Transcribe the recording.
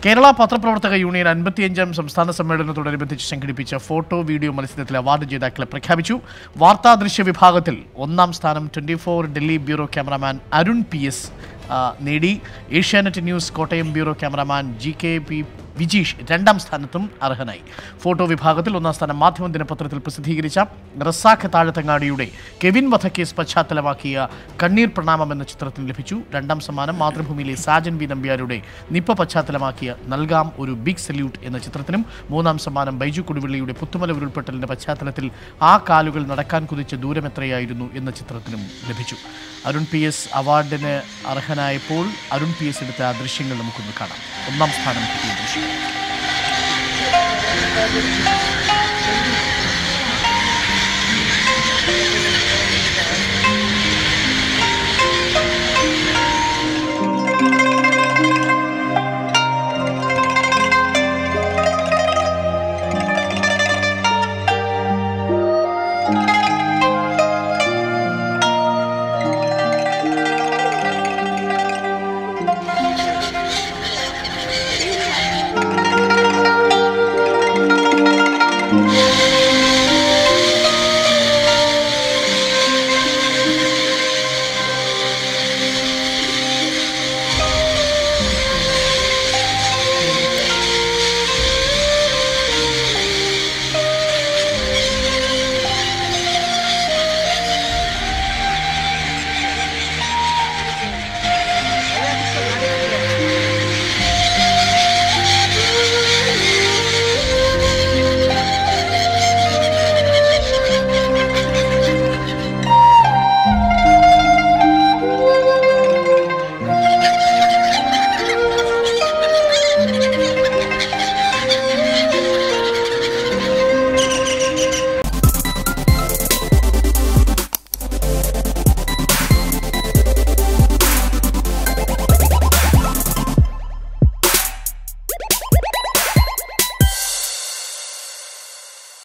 കേരള പത്രപ്രവർത്തക യൂണിയൻ അൻപത്തിയഞ്ചാം സംസ്ഥാന സമ്മേളനത്തോടനുബന്ധിച്ച് സംഘടിപ്പിച്ച ഫോട്ടോ വീഡിയോ മത്സരത്തിലെ അവാർഡ് ജേതാക്കളെ പ്രഖ്യാപിച്ചു വാർത്താ ദൃശ്യ വിഭാഗത്തിൽ ഒന്നാം സ്ഥാനം twenty four Delhi bureau cameraman Arun P S നേടി Asianet news Kottayam bureau cameraman G K P Vijeesh രണ്ടാം സ്ഥാനത്തും അർഹനായി ഫോട്ടോ വിഭാഗത്തിൽ ഒന്നാം സ്ഥാനം മാധ്യമ ദിനപത്രത്തിൽ പ്രസിദ്ധീകരിച്ച റസാഖ് താഴത്തങ്ങാടിയുടെ കെവിൻ വധക്കേസ് പശ്ചാത്തലമാക്കിയ കണ്ണീർ പ്രണാമം എന്ന ചിത്രത്തിന് ലഭിച്ചു രണ്ടാം സമ്മാനം മാതൃഭൂമിയിലെ സാജൻ വി നമ്പ്യാരുടെ നിപ്പ പശ്ചാത്തലമാക്കിയ നൽകാം ഒരു ബിഗ് സല്യൂട്ട് എന്ന ചിത്രത്തിനും മൂന്നാം സമ്മാനം ബൈജു കുടുവിള്ളിയുടെ പുത്തുമല ഉരുൾപൊട്ടലിന്റെ പശ്ചാത്തലത്തിൽ ആ കാലുകൾ നടക്കാൻ കുതിച്ച ദൂരമെത്രയായിരുന്നു എന്ന ചിത്രത്തിനും ലഭിച്ചു അരുൺ പി എസ് അവാർഡിന് അർഹനായപ്പോൾ അരുൺ പി എസ് എടുത്ത ആ ദൃശ്യങ്ങൾ നമുക്കൊന്ന് കാണാം ഒന്നാം സ്ഥാനം കിട്ടിയ ദൃശ്യം